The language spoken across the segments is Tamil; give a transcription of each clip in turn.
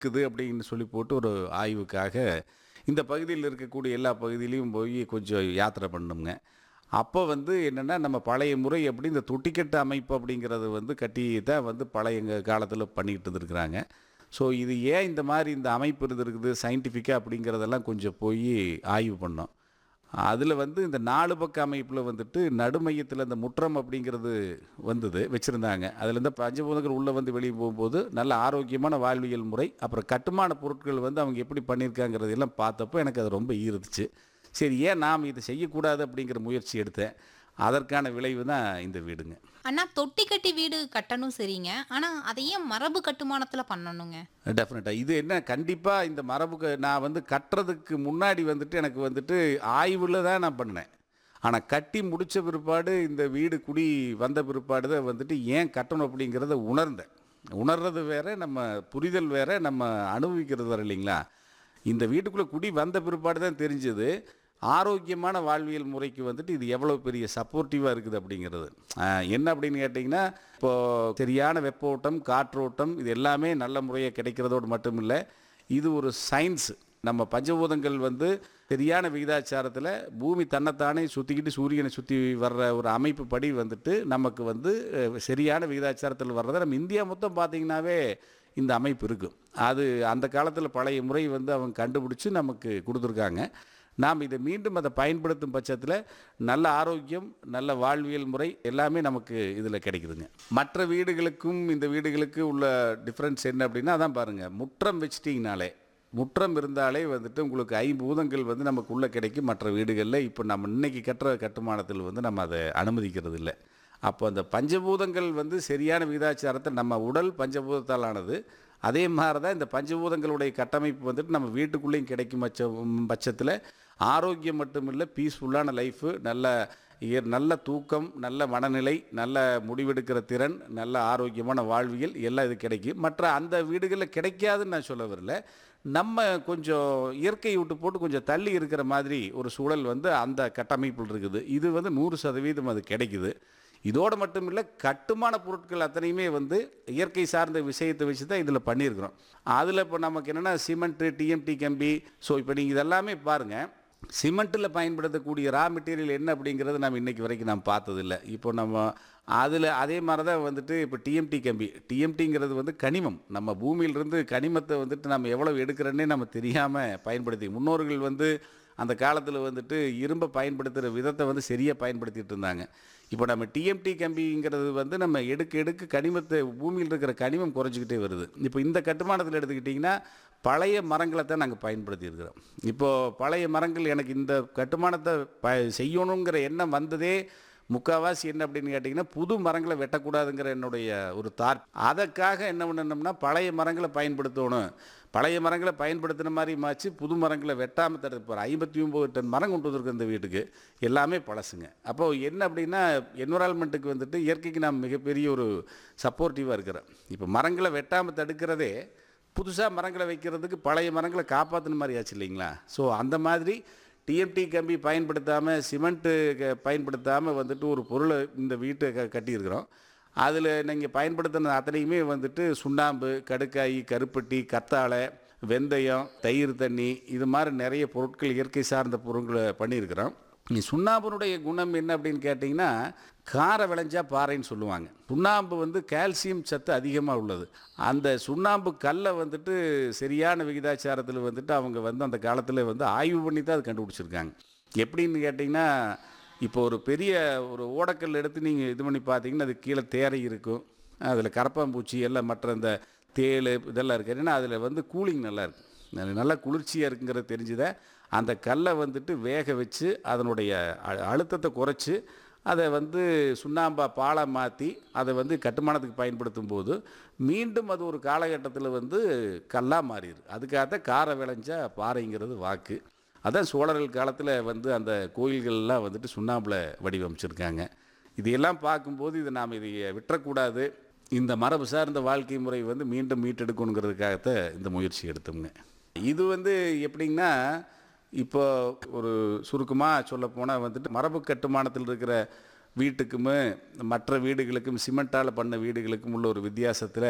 இருக்குது அப்படின்னு சொல்லி போட்டு ஒரு ஆய்வுக்காக இந்த பகுதியில் இருக்கக்கூடிய எல்லா பகுதியிலையும் போய் கொஞ்சம் யாத்திரை பண்ணோங்க அப்போ வந்து என்னென்னா நம்ம பழைய முறை எப்படி இந்த தொட்டிக்கட்டு அமைப்பு அப்படிங்கிறது வந்து கட்டி தான் வந்து பழைய காலத்தில் பண்ணிக்கிட்டு இருந்திருக்கிறாங்க ஸோ இது ஏன் இந்த மாதிரி இந்த அமைப்பு இருந்திருக்குது சயின்டிஃபிக்காக அப்படிங்கிறதெல்லாம் கொஞ்சம் போய் ஆய்வு பண்ணோம் அதில் வந்து இந்த நாலு பக்க அமைப்பில் வந்துட்டு நடுமையத்தில் இந்த முற்றம் அப்படிங்கிறது வந்தது வச்சுருந்தாங்க அதில் இந்த பஞ்சபூதங்கள் உள்ளே வந்து வெளியே போகும்போது நல்ல ஆரோக்கியமான வாழ்வியல் முறை அப்புறம் கட்டுமான பொருட்கள் வந்து அவங்க எப்படி பண்ணியிருக்காங்கிறது எல்லாம் பார்த்தப்போ எனக்கு அது ரொம்ப ஈர்த்துச்சு சரி ஏன் நாம் இதை செய்யக்கூடாது அப்படிங்கிற முயற்சி எடுத்தேன் அதற்கான விளைவு தான் இந்த வீடுங்க அண்ணா தொட்டி கட்டி வீடு கட்டணும் சரிங்க ஆனா அதை ஏன் மரபு கட்டுமானத்துல பண்ணணுங்க டெஃபினட்டாக இது என்ன கண்டிப்பாக இந்த மரபுக்கு நான் வந்து கட்டுறதுக்கு முன்னாடி வந்துட்டு எனக்கு வந்துட்டு ஆய்வில் தான் நான் பண்ணேன் ஆனால் கட்டி முடித்த பிற்பாடு இந்த வீடு குடி வந்த பிற்பாடு தான் வந்துட்டு ஏன் கட்டணும் அப்படிங்கிறத உணர்ந்தேன் உணர்றது வேற நம்ம புரிதல் வேற நம்ம அனுபவிக்கிறது வேற இல்லைங்களா இந்த வீட்டுக்குள்ளே குடி வந்த பிற்பாடு தான் தெரிஞ்சது ஆரோக்கியமான வாழ்வியல் முறைக்கு வந்துட்டு இது எவ்வளோ பெரிய சப்போர்ட்டிவாக இருக்குது அப்படிங்கிறது ஆஹ் என்ன அப்படின்னு கேட்டிங்கன்னா இப்போது சரியான வெப்போட்டம் காற்றோட்டம் இது எல்லாமே நல்ல முறையாக கிடைக்கிறதோடு மட்டும் இல்லை இது ஒரு சயின்ஸ் நம்ம பஞ்சபூதங்கள் வந்து சரியான விகிதாச்சாரத்தில் பூமி தன்னைத்தானே சுற்றிக்கிட்டு சூரியனை சுற்றி வர்ற ஒரு அமைப்பு படி வந்துட்டு நமக்கு வந்து அஹ், சரியான விகிதாச்சாரத்தில் வர்றதை நம்ம இந்தியா மொத்தம் பார்த்திங்கனாவே இந்த அமைப்பு இருக்கும் அது அந்த காலத்தில் பழைய முறை வந்து அவங்க கண்டுபிடிச்சி நமக்கு கொடுத்துருக்காங்க நாம் இதை மீண்டும் அதை பயன்படுத்தும் பட்சத்தில் நல்ல ஆரோக்கியம் நல்ல வாழ்வியல் முறை எல்லாமே நமக்கு இதில் கிடைக்குதுங்க மற்ற வீடுகளுக்கும் இந்த வீடுகளுக்கு உள்ள டிஃப்ரென்ஸ் என்ன அப்படின்னா அதான் பாருங்கள் முற்றம் வச்சிட்டிங்கனாலே முற்றம் இருந்தாலே வந்துட்டு உங்களுக்கு ஐம்பூதங்கள் வந்து நமக்கு உள்ளே கிடைக்கும் மற்ற வீடுகளில் இப்போ நம்ம இன்னைக்கு கட்டுற கட்டுமானத்தில் வந்து நம்ம அதை அனுமதிக்கிறது இல்லை அப்போ அந்த பஞ்சபூதங்கள் வந்து சரியான விகிதாச்சாரத்தை நம்ம உடல் பஞ்சபூதத்தால் ஆனது அதே மாதிரி தான் இந்த பஞ்சபூதங்களுடைய கட்டமைப்பு வந்துட்டு நம்ம வீட்டுக்குள்ளேயும் கிடைக்கும் பட்ச பட்சத்தில் ஆரோக்கியம் மட்டும் இல்லை பீஸ்ஃபுல்லான லைஃபு நல்ல இயற்- நல்ல தூக்கம் நல்ல மனநிலை நல்ல முடிவெடுக்கிற திறன் நல்ல ஆரோக்கியமான வாழ்வியல் எல்லாம் இது கிடைக்கும் மற்ற அந்த வீடுகளில் கிடைக்காதுன்னு நான் சொல்ல வரல நம்ம கொஞ்சம் இயற்கையை விட்டு போட்டு கொஞ்சம் தள்ளி இருக்கிற மாதிரி ஒரு சூழல் வந்து அந்த கட்டமைப்பில் இருக்குது இது வந்து நூறு சதவீதம் அது கிடைக்குது இதோடு மட்டும் இல்லை கட்டுமான பொருட்கள் அத்தனையுமே வந்து இயற்கை சார்ந்த விஷயத்தை வச்சு தான் இதில் பண்ணியிருக்கிறோம் அதில் இப்போ நமக்கு என்னென்னா சிமெண்ட்டு டிஎம்டி கம்பி ஸோ இப்போ நீங்கள் இதெல்லாமே பாருங்கள் சிமெண்ட்டில் பயன்படுத்தக்கூடிய ரா மெட்டீரியல் என்ன அப்படிங்கிறது நம்ம இன்றைக்கி வரைக்கும் நாம் பார்த்ததில்ல இப்போ நம்ம அதில் அதே மாதிரி தான் வந்துட்டு இப்போ டிஎம்டி கம்பி டிஎம்டிங்கிறது வந்து கனிமம் நம்ம பூமியிலிருந்து கனிமத்தை வந்துட்டு நம்ம எவ்வளோ எடுக்கிறோன்னே நம்ம தெரியாமல் பயன்படுத்தி முன்னோர்கள் வந்து அந்த காலத்தில் வந்துட்டு இரும்பை பயன்படுத்துகிற விதத்தை வந்து சரியாக பயன்படுத்திட்டு இருந்தாங்க இப்போ நம்ம டிஎம்டி கம்பிங்கிறது வந்து நம்ம எடுக்க எடுக்க கனிமத்தை பூமியில் இருக்கிற கனிமம் குறைஞ்சிக்கிட்டே வருது இப்போ இந்த கட்டுமானத்தில் எடுத்துக்கிட்டிங்கன்னா பழைய மரங்களை தான் நாங்கள் பயன்படுத்தியிருக்கிறோம் இப்போது பழைய மரங்கள் எனக்கு இந்த கட்டுமானத்தை ப செய்யணுங்கிற எண்ணம் வந்ததே முக்கால்வாசி என்ன அப்படின்னு கேட்டிங்கன்னா புது மரங்களை வெட்டக்கூடாதுங்கிற என்னுடைய ஒரு தாட் அதற்காக என்ன பண்ணணும்னா பழைய மரங்களை பயன்படுத்தணும் பழைய மரங்களை பயன்படுத்தின மாதிரி மாச்சு புது மரங்களை வெட்டாமல் தடுத்து போகிற ஐம்பத்தி ஒம்பது டன் மரம் கொண்டு வந்திருக்க இந்த வீட்டுக்கு எல்லாமே பழசுங்க அப்போ என்ன அப்படின்னா என்விரான்மெண்ட்டுக்கு வந்துட்டு இயற்கைக்கு நாம் மிகப்பெரிய ஒரு சப்போர்ட்டிவாக இருக்கிறோம் இப்போ மரங்களை வெட்டாமல் தடுக்கிறதே புதுசாக மரங்களை வைக்கிறதுக்கு பழைய மரங்களை காப்பாற்றின மாதிரி ஆச்சு இல்லைங்களா ஸோ அந்த மாதிரி டிஎம்டி கம்பி பயன்படுத்தாமல் சிமெண்ட்டு க- பயன்படுத்தாமல் வந்துட்டு ஒரு பொருளை இந்த வீட்டை க கட்டியிருக்கிறோம் அதில் நீங்கள் பயன்படுத்தின அத்தனையுமே வந்துட்டு சுண்ணாம்பு கடுக்காய் கருப்பட்டி கத்தாழை வெந்தயம் தயிர் தண்ணி இது மாதிரி நிறைய பொருட்கள் இயற்கை சார்ந்த பொருட்களை பண்ணியிருக்கிறோம் நீ சுண்ணாம்பினுடைய குணம் என்ன அப்படின்னு கேட்டிங்கன்னா காரை விளைஞ்சா பாறைன்னு சொல்லுவாங்க சுண்ணாம்பு வந்து கால்சியம் சத்து அதிகமாக உள்ளது அந்த சுண்ணாம்பு கல்லை வந்துட்டு சரியான விகிதாச்சாரத்தில் வந்துட்டு அவங்க வந்து அந்த காலத்தில் வந்து ஆய்வு பண்ணி தான் அது கண்டுபிடிச்சிருக்காங்க எப்படின்னு கேட்டிங்கன்னா இப்போ ஒரு பெரிய ஒரு ஓடக்கல் எடுத்து நீங்கள் இது பண்ணி பார்த்தீங்கன்னா அது கீழே தேரை இருக்கும் அதில் கரப்பாம்பூச்சி எல்லாம் மற்ற இந்த தேள் இதெல்லாம் இருக்குது ஏன்னா அதில் வந்து கூலிங் நல்லா இருக்கு நல்ல- நல்லா குளிர்ச்சியாக இருக்குங்கிறது தெரிஞ்சுத அந்த கல்லை வந்துட்டு வேக வச்சு அதனுடைய அ- அழுத்தத்தை குறைச்சி அதை வந்து சுண்ணாம்பா பாலை மாற்றி அதை வந்து கட்டுமானத்துக்கு பயன்படுத்தும் போது மீண்டும் அது ஒரு காலகட்டத்தில் வந்து கல்லாக மாறிடுது அதுக்காக காரை விளைஞ்சா பாறைங்கிறது வாக்கு அதான் சோழர்கள் காலத்தில் வந்து அந்த கோயில்கள்லாம் வந்துட்டு சுண்ணாம்பில் வடிவமைச்சிருக்காங்க இதையெல்லாம் பார்க்கும்போது இதை நாம் இதை விட்டுறக்கூடாது இந்த மரபு சார்ந்த வாழ்க்கை முறை வந்து மீண்டும் மீட்டெடுக்கணுங்கிறதுக்காகத்தான் இந்த முயற்சி எடுத்தோம்ங்க இது வந்து எப்படிங்கன்னா இப்போ ஒரு சுருக்கமாக சொல்ல போனால் வந்துட்டு மரபு கட்டுமானத்தில் இருக்கிற வீட்டுக்குமே மற்ற வீடுகளுக்கும் சிமெண்ட்டால் பண்ண வீடுகளுக்கும் உள்ள ஒரு வித்தியாசத்தில்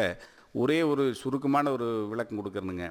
ஒரே ஒரு சுருக்கமான ஒரு விளக்கம் கொடுக்கறனுங்க